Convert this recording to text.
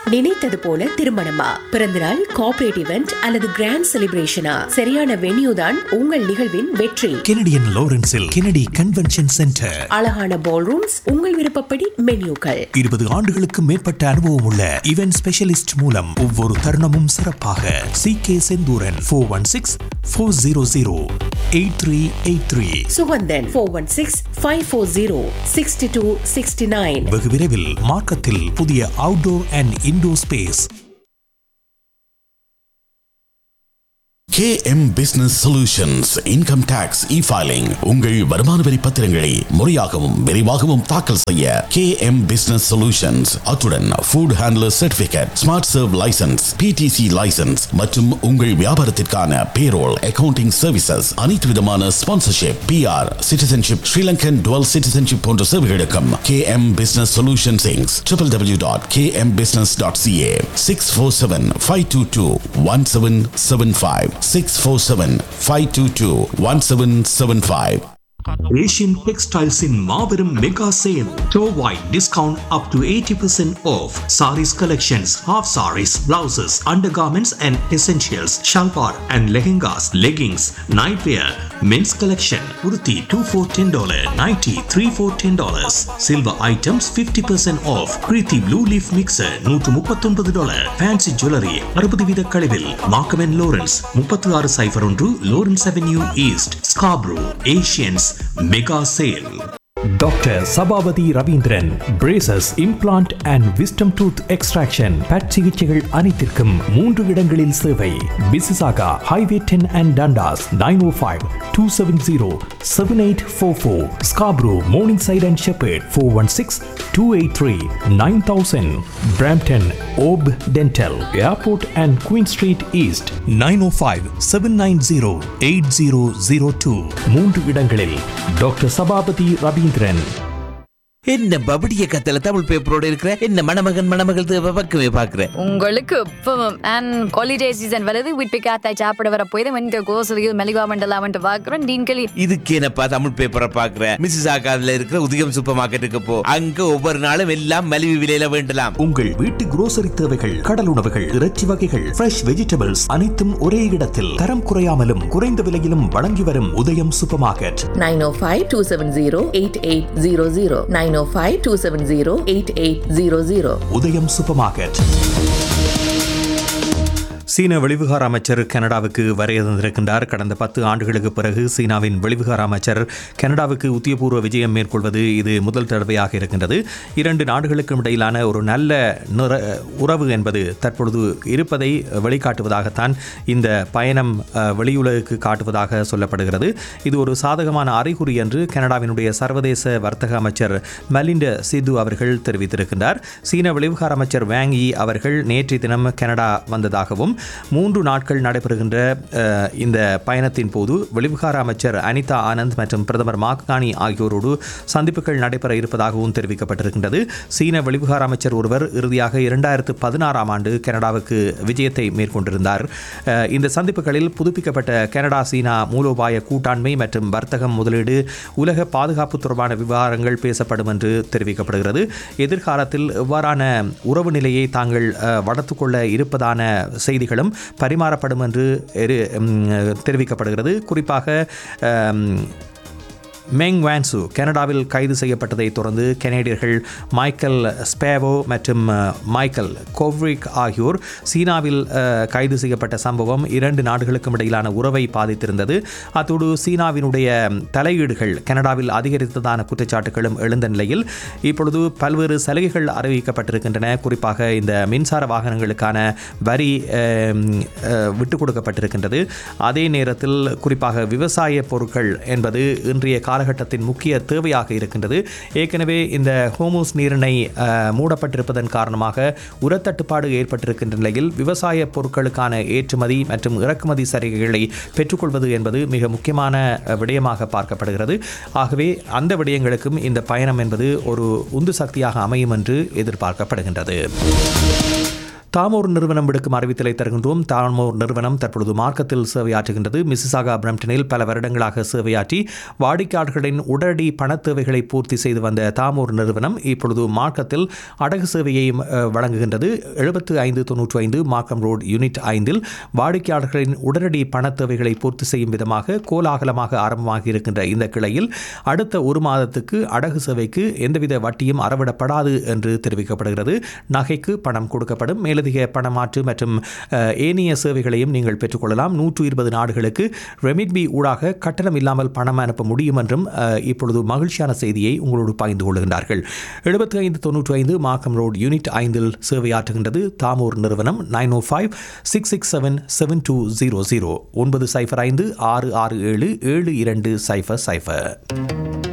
நினைத்தது போல திருமணமா பிறந்தநாள் கார்ப்பரேட் இவெண்ட் அல்லது கிராண்ட் செலிப்ரேஷனா சரியான வென்யூ தான் உங்கள் நிகழ்வின் வெற்றி கெனடியன் லாரன்ஸில் கெனடி கன்வென்ஷன் சென்டர் அழகான பால் ரூம்ஸ் உங்கள் விருப்பப்படி மென்யூக்கள் இருபது ஆண்டுகளுக்கு மேற்பட்ட அனுபவம் உள்ள இவென்ட் ஸ்பெஷலிஸ்ட் மூலம் ஒவ்வொரு தருணமும் சிறப்பாக C K Senthuran four one six four zero zero eight three eight three Suganthan four one six five four zero sixty two sixty nine வெகு விரைவில் மார்க்கத்தில் புதிய outdoor and indoor space KM Business Solutions Income Tax E-Filing உங்கள் வருமான வரி பத்திரங்களை முறையாகவும் விரைவாகவும் தாக்கல் செய்ய KM Business Solutions அத்துடன் Food Handler Certificate Smart Serve License PTC License மற்றும் உங்கள் வியாபாரத்திற்கான Payroll Accounting Services அனைத்து விதமான Sponsorship PR Citizenship Sri Lankan Dual Citizenship போன்ற சேவைகளுக்கும் KM Business Solutions Inc. www.kmbusiness.ca 647-522-1775 647-522-1775 Asian டெக்ஸ்டைல்ஸின் மாபெரும் மெகா சேல் டோவாய் discount up to eighty percent off saris collections half saris blouses undergarments and essentials salwar and lehengas leggings nightwear men's collection உருத்தி two four ten dollar ninety three four ten dollars silver items fifty percent off Preethi blue leaf mixer நூற்று முப்பத்தொன்பது dollar fancy jewellery அறுபது வீத கழிவில் மார்க்கமென் Lawrence முப்பத்தி ஆறு சைஃபர் ஒன்று Lawrence avenue east Scarborough Asians mega sale doctor Sabapathi Ravindran braces implant and wisdom tooth extraction பட் சிகிச்சைகள் அனைத்திற்கும் மூன்று இடங்களில் சேவை Mississauga highway ten and Dundas nine O five two seven zero seven eight four four Scarborough Morningside and Sheppard four one six two eight three nine thousand Brampton ஓப் dental airport and Queen street east nine O five seven nine zero eight zero zero two மூன்று இடங்களில் doctor Sabapathi Ravindran என்ன பபடிய கத்தல தமிழ் பேப்பரோட இருக்கிற என்ன மணமகன் மணமகள் தேவை பக்கமே பாக்குற உங்களுக்கு இப்பவும் அண்ட் ஹாலிடே சீசன் வருது வீட்டு காத்தாய் சாப்பிட வர போய் வந்து கோசலியில் மெலிவா மண்டலாமன்ட்டு பார்க்குறோம் டீன்களி இதுக்கு என்னப்பா தமிழ் பேப்பரை பாக்குற மிஸ்ஸஸ் ஆகாதுல இருக்கிற உதயம் சூப்பர் மார்க்கெட்டுக்கு போ அங்க ஒவ்வொரு நாளும் எல்லாம் மலிவு விலையில வேண்டலாம் உங்கள் வீட்டு grocery தேவைகள் கடல் உணவுகள் இறைச்சி வகைகள் ஃப்ரெஷ் வெஜிடபிள்ஸ் அனைத்தும் ஒரே இடத்தில் தரம் குறையாமலும் குறைந்த விலையிலும் வழங்கி வரும் உதயம் சூப்பர் மார்க்கெட் 905-270-8800 905-270-8800 உதயம் சூப்பர் மார்க்கெட் சீன வெளிவிகார அமைச்சர் கனடாவுக்கு வரையிருந்திருக்கின்றார் கடந்த பத்து ஆண்டுகளுக்கு பிறகு சீனாவின் வெளிவிகார அமைச்சர் கனடாவுக்கு உத்தியபூர்வ விஜயம் மேற்கொள்வது இது முதல் தடவையாக இருக்கின்றது இரண்டு நாடுகளுக்கும் இடையிலான ஒரு நல்ல நிற உறவு என்பது தற்பொழுது இருப்பதை வெளிக்காட்டுவதாகத்தான் இந்த பயணம் அஹ், வெளியுலகுக்கு காட்டுவதாக சொல்லப்படுகிறது இது ஒரு சாதகமான அறிகுறி என்று கனடாவினுடைய சர்வதேச வர்த்தக அமைச்சர் மலிண்ட சித்து அவர்கள் தெரிவித்திருக்கின்றார் சீன வெளிவிகார அமைச்சர் வேங் யி அவர்கள் நேற்றைய தினம் கனடா வந்ததாகவும் மூன்று நாட்கள் நடைபெறுகின்ற அஹ், இந்த பயணத்தின் போது வெளிவிகார அமைச்சர் அனிதா ஆனந்த் மற்றும் பிரதமர் மாக்கானி ஆகியோரோடு சந்திப்புகள் நடைபெற இருப்பதாகவும் தெரிவிக்கப்பட்டிருக்கின்றது சீன வெளிவிகார அமைச்சர் ஒருவர் இறுதியாக இரண்டாயிரத்து பதினாறாம் ஆண்டு கனடாவுக்கு விஜயத்தை மேற்கொண்டிருந்தார் அஹ், இந்த சந்திப்புகளில் புதுப்பிக்கப்பட்ட கனடா சீனா மூலோபாய கூட்டாண்மை மற்றும் வர்த்தகம் முதலீடு உலக பாதுகாப்பு தொடர்பான விவகாரங்கள் பேசப்படும் என்று தெரிவிக்கப்படுகிறது எதிர்காலத்தில் எவ்வாறான உறவு நிலையை தாங்கள் அஹ், வளர்த்துக் கொள்ள இருப்பதான செய்திகளும் பரிமாறப்படும் என்று எரு- ம், தெரிவிக்கப்படுகிறது குறிப்பாக அம், மெங் வான்சு கனடாவில் கைது செய்யப்பட்டதை தொடர்ந்து கனேடியர்கள் மைக்கேல் ஸ்பேவோ மற்றும் அஹ், மைக்கேல் கோவ்ரிக் ஆகியோர் சீனாவில் அஹ், கைது செய்யப்பட்ட சம்பவம் இரண்டு நாடுகளுக்கும் இடையிலான உறவை பாதித்திருந்தது அத்தோடு சீனாவினுடைய தலையீடுகள் கனடாவில் அதிகரித்ததான குற்றச்சாட்டுகளும் எழுந்த நிலையில் இப்பொழுது பல்வேறு சலுகைகள் அறிவிக்கப்பட்டிருக்கின்றன குறிப்பாக இந்த மின்சார வாகனங்களுக்கான வரி அஹ், அஹ், விட்டுக் கொடுக்கப்பட்டிருக்கின்றது அதே நேரத்தில் குறிப்பாக விவசாய பொருட்கள் என்பது இன்றைய காலகட்டத்தின் முக்கிய தேவையாக இருக்கின்றது ஏற்கனவே இந்த ஹோமோஸ் நீரிணை அஹ், மூடப்பட்டிருப்பதன் காரணமாக உரத்தட்டுப்பாடு ஏற்பட்டிருக்கின்ற நிலையில் விவசாய பொருட்களுக்கான ஏற்றுமதி மற்றும் இறக்குமதி சலுகைகளை பெற்றுக்கொள்வது என்பது மிக முக்கியமான அஹ், விடயமாக பார்க்கப்படுகிறது ஆகவே அந்த விடயங்களுக்கும் இந்த பயணம் என்பது ஒரு உந்து சக்தியாக அமையும் என்று எதிர்பார்க்கப்படுகின்றது தாமோர் நிறுவனம் விடுக்கும் அறிவித்தலை தருகின்றோம் தாமோர் நிறுவனம் தற்பொழுது மார்க்கத்தில் சேவையாற்றுகின்றது மிசிசாகா பிரம்டனில் பல வருடங்களாக சேவையாற்றி வாடிக்கையாளர்களின் உடனடி பணத் தேவைகளை பூர்த்தி செய்து வந்த தாமோர் நிறுவனம் இப்பொழுது மார்க்கத்தில் அடகு சேவையையும் அஹ், வழங்குகின்றது எழுபத்து ஐந்து தொன்னூற்றி ஐந்து மார்க்கம் ரோட் யூனிட் ஐந்தில் வாடிக்கையாளர்களின் உடனடி பணத் தேவைகளை பூர்த்தி செய்யும் விதமாக கோலாகலமாக ஆரம்பமாகி இருக்கின்ற இந்த கிளையில் அடுத்த ஒரு மாதத்துக்கு அடகு சேவைக்கு எந்தவித வட்டியும் அறவிடப்படாது என்று தெரிவிக்கப்படுகிறது நகைக்கு பணம் கொடுக்கப்படும் மேலதிக பணமாற்று மற்றும் அஹ், ஏனைய சேவைகளையும் நீங்கள் பெற்றுக்கொள்ளலாம் நூற்று இருபது நாடுகளுக்கு ரெமிட்பி ஊடாக கட்டணம் இல்லாமல் பணம் அனுப்ப முடியும் என்றும் அஹ், இப்பொழுது மகிழ்ச்சியான செய்தியை உங்களோடு பகிர்ந்து கொள்கின்றார்கள் எழுபத்தி ஐந்து தொன்னூற்றி ஐந்து மார்க்கம் ரோட் யூனிட் ஐந்தில் சேவையாற்றுகின்றது தாமூர் நிறுவனம் nine O five six six seven seven two zero zero ஒன்பது சைஃபர் ஐந்து ஆறு ஆறு ஏழு ஏழு இரண்டு சைஃபர் சைஃபர்